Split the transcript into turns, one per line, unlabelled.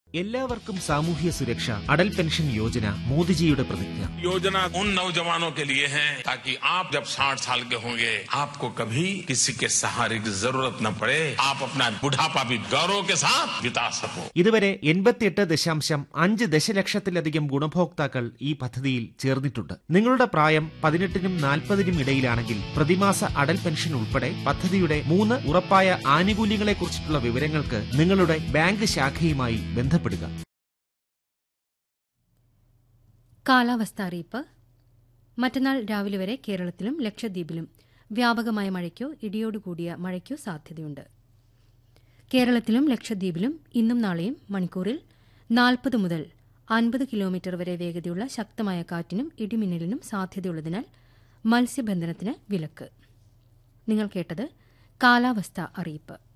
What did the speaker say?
എല്ലാവർക്കും സാമൂഹ്യ സുരക്ഷ അടൽ പെൻഷൻ യോജന മോദിജിയുടെ പ്രതിജ്ഞ
योजना उन नौजवानों के लिए है ताकि आप जब 60 साल के होंगे आपको कभी किसी के सहारे की जरूरत न पड़े आप अपना बुढ़ापा भी गौरव के साथ बिता सको
ഇതുവരെ എൺപത്തിയെട്ട് ദശാംശം അഞ്ച് ദശലക്ഷത്തിലധികം ഗുണഭോക്താക്കൾ ഈ പദ്ധതിയിൽ ചേർന്നിട്ടുണ്ട് നിങ്ങളുടെ പ്രായം പതിനെട്ടിനും നാൽപ്പതിനും ഇടയിലാണെങ്കിൽ പ്രതിമാസ അടൽ പെൻഷൻ ഉൾപ്പെടെ പദ്ധതിയുടെ മൂന്ന് ഉറപ്പായ ആനുകൂല്യങ്ങളെക്കുറിച്ചിട്ടുള്ള വിവരങ്ങൾക്ക് നിങ്ങളുടെ ബാങ്ക് ശാഖയുമായി ബന്ധപ്പെടുക
കാലാവസ്ഥ അറിയിപ്പ് മറ്റന്നാൾ രാവിലെ വരെ കേരളത്തിലും ലക്ഷദ്വീപിലും വ്യാപകമായ മഴയ്ക്കോ ഇടിയോടുകൂടിയ മഴയ്ക്കോ സാധ്യതയുണ്ട് കേരളത്തിലും ലക്ഷദ്വീപിലും ഇന്നും നാളെയും മണിക്കൂറിൽ നാൽപ്പത് മുതൽ അൻപത് കിലോമീറ്റർ വരെ വേഗതയുള്ള ശക്തമായ കാറ്റിനും ഇടിമിന്നലിനും സാധ്യതയുള്ളതിനാൽ മത്സ്യബന്ധനത്തിന് വിലക്ക് നിങ്ങൾ കേട്ടത് കാലാവസ്ഥ അറിയിപ്പ്